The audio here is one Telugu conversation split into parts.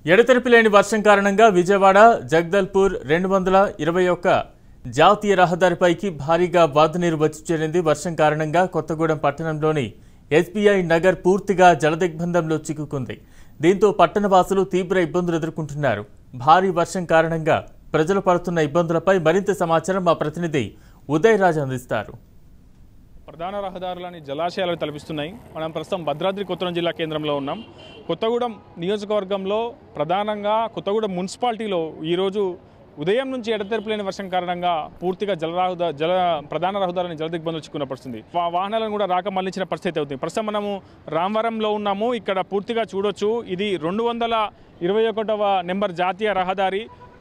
ఎడతెరిపి లేని వర్షం కారణంగా విజయవాడ జగదల్పూర్ రెండు వందల ఇరవై ఒక్క జాతీయ రహదారిపైకి భారీగా వరద నీరు వచ్చి చేరింది వర్షం కారణంగా కొత్తగూడెం పట్టణంలోని ఎస్బీఐ నగర్ పూర్తిగా జలదిగ్బంధంలో చిక్కుకుంది దీంతో పట్టణవాసులు తీవ్ర ఇబ్బందులు ఎదుర్కొంటున్నారు భారీ వర్షం కారణంగా ప్రజలు పడుతున్న ఇబ్బందులపై మరింత సమాచారం మా ప్రతినిధి ఉదయ్ రాజ్ అందిస్తారు ప్రధాన రహదారులని జలాశయాలు తలపిస్తున్నాయి మనం ప్రస్తుతం భద్రాద్రి కొత్తగూడెం జిల్లా కేంద్రంలో ఉన్నాం కొత్తగూడెం నియోజకవర్గంలో ప్రధానంగా కొత్తగూడెం మున్సిపాలిటీలో ఈరోజు ఉదయం నుంచి ఎడతెరపులేని వర్షం కారణంగా పూర్తిగా జలరాహుద జల ప్రధాన రహదారిని జల దిగ్బంధం చిక్కున్న పరిస్థితి వా- వాహనాలను కూడా రాక మళ్లించిన పరిస్థితి అవుతుంది ప్రస్తుతం మనము రామవరంలో ఉన్నాము ఇక్కడ పూర్తిగా చూడొచ్చు ఇది రెండు వందల ఇరవై ఒకటవ నెంబర్ జాతీయ రహదారి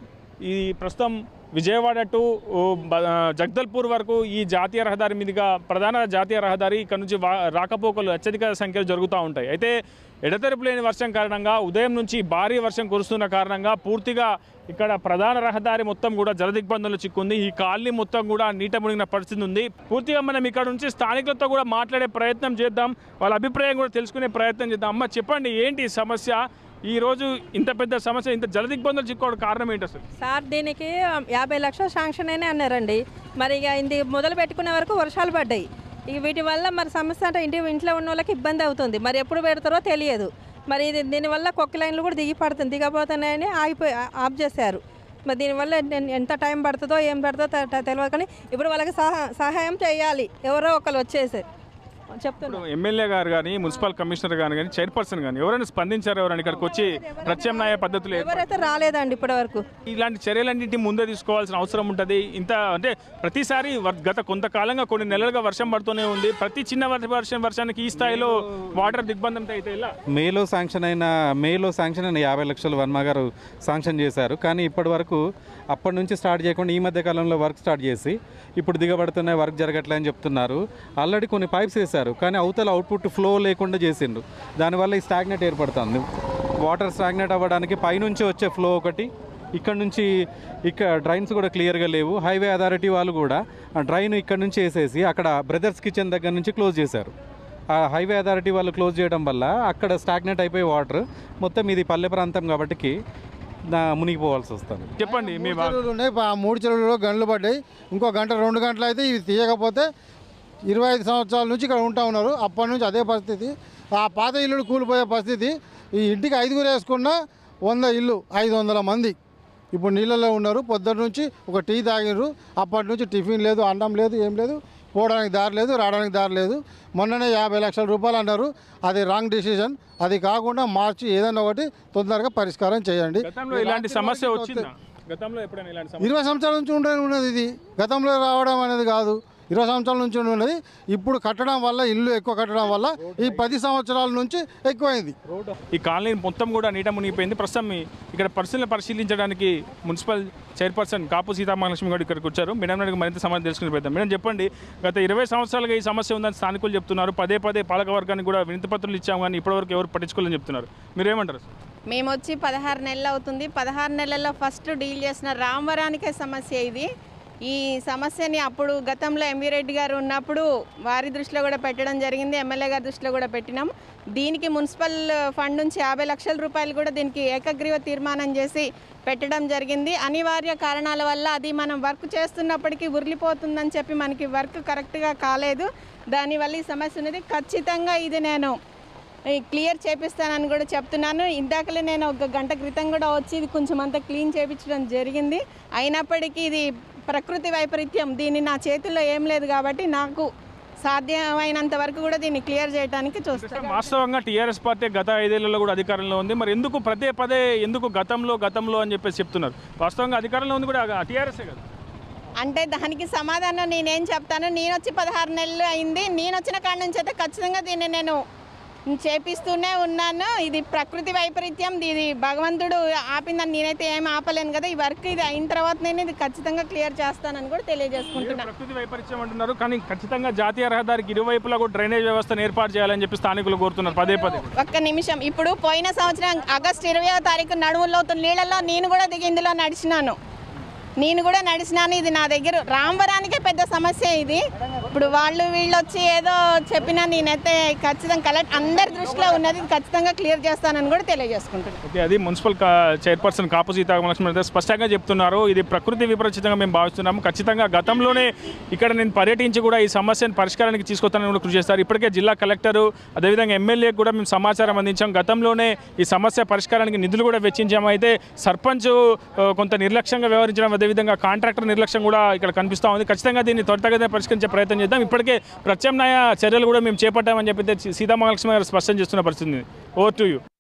ఈ ప్రస్తుతం విజయవాడ టు ఓ, బ- జగదల్పూర్ వరకు ఈ జాతీయ రహదారి మీదుగా ప్రధాన జాతీయ రహదారి ఇక్కడ నుంచి వా- రాకపోకలు అత్యధిక సంఖ్యలో జరుగుతూ ఉంటాయి అయితే ఎడతెరపు లేని వర్షం కారణంగా ఉదయం నుంచి భారీ వర్షం కురుస్తున్న కారణంగా పూర్తిగా ఇక్కడ ప్రధాన రహదారి మొత్తం కూడా జలదిగ్బంధంలో చిక్కుంది ఈ కాలనీ మొత్తం కూడా నీట మునిగిన పరిస్థితి ఉంది పూర్తిగా మనం ఇక్కడ నుంచి స్థానికులతో కూడా మాట్లాడే ప్రయత్నం చేద్దాం వాళ్ళ అభిప్రాయం కూడా తెలుసుకునే ప్రయత్నం చేద్దాం అమ్మ చెప్పండి ఏంటి ఈ సమస్య ఈ రోజు ఇంత పెద్ద సమస్య ఇంత జలదిగ్బంధం చిక్కోవడం కారణం ఏంటి అసలు సార్ దీనికి యాభై లక్షలు శాంక్షన్ అయినా అన్నారండి మరి ఇక ఇది మొదలు పెట్టుకునే వరకు వర్షాలు పడ్డాయి ఇక వీటి వల్ల మరి సమస్య అంటే ఇంటి ఇంట్లో ఉన్న వాళ్ళకి ఇబ్బంది అవుతుంది మరి ఎప్పుడు పెడతారో తెలియదు మరి ఇది దీనివల్ల కొక్క లైన్లు కూడా దిగి పడుతుంది దిగబోతున్నాయని ఆగిపోయి ఆ- ఆఫ్ చేశారు మరి దీనివల్ల ఎన్- ఎంత టైం పడుతుందో ఏం పడుతుందో తె- తె- తెలియదు కానీ ఇప్పుడు వాళ్ళకి సహా సహాయం చేయాలి ఎవరో ఒకరు వచ్చేసి చెప్తున్నారు ఇప్పుడు ఎమ్మెల్యే గారు కానీ మున్సిపల్ కమిషనర్ గారు కానీ చైర్పర్సన్ కానీ ఎవరైనా స్పందించారు ఎవరైనా ఇక్కడికి వచ్చి ప్రత్యామ్నాయ పద్ధతులు ఏర్ప- ఎవరైతే రాలేదండి ఇప్పటి వరకు ఇలాంటి చర్యలన్నింటి ముందే తీసుకోవాల్సిన అవసరం ఉంటుంది ఇంత అంటే ప్రతిసారి వర్- గత కొంతకాలంగా కొన్ని నెలలుగా వర్షం పడుతూనే ఉంది ప్రతి చిన్న వర్ష- వర్షం వర్షానికి ఈ స్థాయిలో వాటర్ దిగ్బంధంతో అయితే ఇలా మేలో శాంక్షన్ అయిన మేలో శాంక్షన్ అయిన యాభై లక్షలు వర్మ గారు శాంక్షన్ చేశారు కానీ ఇప్పటి వరకు అప్పటి నుంచి స్టార్ట్ చేయకుండా ఈ మధ్య కాలంలో వర్క్ స్టార్ట్ చేసి ఇప్పుడు దిగబడుతున్న వర్క్ జరగట్లే అని చెప్తున్నారు ఆల్రెడీ కొన్ని పైప్స్ వేశారు కానీ అవతల అవుట్పుట్ ఫ్లో లేకుండా చేసిండ్రు దానివల్ల ఈ స్టాగ్నెట్ ఏర్పడుతుంది వాటర్ స్టాగ్నెట్ అవ్వడానికి పైనుంచి వచ్చే ఫ్లో ఒకటి ఇక్కడ నుంచి ఇక్కడ డ్రైన్స్ కూడా క్లియర్గా లేవు హైవే అథారిటీ వాళ్ళు కూడా ఆ డ్రైన్ ఇక్కడ నుంచి వేసేసి అక్కడ బ్రదర్స్ కిచెన్ దగ్గర నుంచి క్లోజ్ చేశారు ఆ హైవే అథారిటీ వాళ్ళు క్లోజ్ చేయడం వల్ల అక్కడ స్టాగ్నెట్ అయిపోయి వాటర్ మొత్తం ఇది పల్లె ప్రాంతం కాబట్టికి నా మునిగిపోవాల్సి వస్తుంది చెప్పండి మీ మూడు బా- చెరువులు ఉన్నాయి ఆ మూడు చెరువులలో గంటలు పడ్డాయి ఇంకో గంట రెండు గంటలు అయితే ఇవి తీయకపోతే ఇరవై ఐదు సంవత్సరాల నుంచి ఇక్కడ ఉంటా ఉన్నారు అప్పటి నుంచి అదే పరిస్థితి ఆ పాత ఇల్లులు కూలిపోయే పరిస్థితి ఈ ఇంటికి ఐదుగురు వేసుకున్న వంద ఇల్లు ఐదు వందల మంది ఇప్పుడు నీళ్ళలో ఉన్నారు పొద్దున్న నుంచి ఒక టీ తాగిర్రు అప్పటి నుంచి టిఫిన్ లేదు అన్నం లేదు ఏం లేదు పోవడానికి దారి లేదు రావడానికి దారి లేదు మొన్ననే యాభై లక్షల రూపాయలు అన్నారు అది రాంగ్ డిసిజన్ అది కాకుండా మార్చి ఏదైనా ఒకటి తొందరగా పరిష్కారం చేయండి గతంలో ఇలాంటి సమస్య వచ్చిందా గతంలో ఎప్పుడైనా ఇలాంటి సమస్య ఇరవై సంవత్సరాల నుంచి ఉండే ఉన్నది ఇది గతంలో రావడం అనేది కాదు ఇరవై సంవత్సరాల నుంచి ఉన్నది ఇప్పుడు కట్టడం వల్ల ఇల్లు ఎక్కువ కట్టడం వల్ల ఈ పది సంవత్సరాల నుంచి ఎక్కువైంది ఈ కాలనీ మొత్తం కూడా నీట మునిగిపోయింది ప్రస్తుతం ఈ- ఇక్కడ పరిస్థితులను పరిశీలించడానికి మున్సిపల్ చైర్పర్సన్ కాపు సీతామహాలక్ష్మి గారు ఇక్కడికి వచ్చారు మేడం నాయుడు మరింత సమాధానం తెలుసుకుని పెద్దాం మేడం చెప్పండి గత ఇరవై సంవత్సరాలుగా ఈ సమస్య ఉందని స్థానికులు చెప్తున్నారు పదే పదే పాలక వర్గానికి కూడా వినతి పత్రాలు ఇచ్చాం కానీ ఇప్పటివరకు ఎవరు పట్టించుకోలేని చెప్తున్నారు మీరేమంటారు మేము వచ్చి పదహారు నెలలు అవుతుంది పదహారు నెలల్లో ఫస్ట్ డీల్ చేసిన రామవరానికే సమస్య ఇది ఈ సమస్యని అప్పుడు గతంలో ఎంవీ రెడ్డి గారు ఉన్నప్పుడు వారి దృష్టిలో కూడా పెట్టడం జరిగింది ఎమ్మెల్యే గారి దృష్టిలో కూడా పెట్టినాం దీనికి మున్సిపల్ ఫండ్ నుంచి యాభై లక్షల రూపాయలు కూడా దీనికి ఏకగ్రీవ తీర్మానం చేసి పెట్టడం జరిగింది అనివార్య కారణాల వల్ల అది మనం వర్క్ చేస్తున్నప్పటికీ ఉరిలిపోతుందని చెప్పి మనకి వర్క్ కరెక్ట్గా కాలేదు దానివల్ల ఈ సమస్య ఉన్నది ఖచ్చితంగా ఇది నేను ఈ క్లియర్ చేపిస్తానని కూడా చెప్తున్నాను ఇందాకలే నేను ఒక గంట క్రితం కూడా వచ్చి ఇది కొంచెం అంతా క్లీన్ చేయించడం జరిగింది అయినప్పటికీ ఇది ప్రకృతి వైపరీత్యం దీన్ని నా చేతుల్లో ఏం లేదు కాబట్టి నాకు సాధ్యమైనంత వరకు కూడా దీన్ని క్లియర్ చేయడానికి చూస్తాను వాస్తవంగా టీఆర్ఎస్ పార్టీ గత ఐదేళ్లలో కూడా అధికారంలో ఉంది మరి ఎందుకు ప్రదే పదే ఎందుకు గతంలో గతంలో అని చెప్పేసి చెప్తున్నారు వాస్తవంగా అధికారంలో ఉంది కూడా టీఆర్ఎస్ఏ కదా అంటే దానికి సమాధానం నేనేం చెప్తాను నేను వచ్చి పదహారు నెలలు అయింది నేను వచ్చిన కాడ నుంచి అయితే ఖచ్చితంగా దీన్ని నేను చేపిస్తూనే ఉన్నాను ఇది ప్రకృతి వైపరీత్యం ఇది భగవంతుడు ఆపిందని నేనైతే ఏం ఆపలేను కదా ఈ వర్క్ ఇది అయిన తర్వాత నేను ఇది ఖచ్చితంగా క్లియర్ చేస్తానని కూడా తెలియజేసుకుంటున్నాను ప్రకృతి వైపరీత్యం అంటున్నారు కానీ ఖచ్చితంగా జాతీయ రహదారికి ఇరువైపులా కూడా డ్రైనేజ్ వ్యవస్థను ఏర్పాటు చేయాలని చెప్పి స్థానికులు కోరుతున్నారు పదే పదే ఒక్క నిమిషం ఇప్పుడు పోయిన సంవత్సరం ఆగస్టు ఇరవయో తారీఖు నడుములో నీళ్ళలో నేను కూడా దిగి ఇందులో నడిచినాను నేను కూడా నడిచినాను ఇది నా దగ్గర రాంవరానికే పెద్ద సమస్య ఇది ఇప్పుడు వాళ్ళు వీళ్ళు వచ్చి ఏదో చెప్పినా నేనైతే ఖచ్చితంగా కలెక్ట్ అందరి దృష్టిలో ఉన్నది ఖచ్చితంగా క్లియర్ చేస్తానని కూడా తెలియజేసుకుంటున్నాను ఓకే అది మున్సిపల్ కా- చైర్పర్సన్ కాపు సీతారామలక్ష్మి అయితే స్పష్టంగా చెప్తున్నారు ఇది ప్రకృతి విపరీతంగా మేము భావిస్తున్నాము ఖచ్చితంగా గతంలోనే ఇక్కడ నేను పర్యటించి కూడా ఈ సమస్యను పరిష్కారానికి తీసుకొస్తానని కూడా కృషి చేస్తారు ఇప్పటికే జిల్లా కలెక్టరు అదేవిధంగా ఎమ్మెల్యేకి కూడా మేము సమాచారం అందించాం గతంలోనే ఈ సమస్య పరిష్కారానికి నిధులు కూడా వెచ్చించాము అయితే సర్పంచ్ ఆ, కొంత నిర్లక్ష్యంగా వ్యవహరించడం అదేవిధంగా కాంట్రాక్టర్ నిర్లక్ష్యం కూడా ఇక్కడ కనిపిస్తూ ఉంది ఖచ్చితంగా దీన్ని త్వరితగతిన పరిష్కరించే ప్రయత్నం చేద్దాం ఇప్పటికే ప్రత్యామ్నాయ చర్యలు కూడా మేము చేపట్టామని చెప్పి సీతామహాలక్ష్మి గారు స్పష్టం చేస్తున్న పరిస్థితి ఓవర్ టు యూ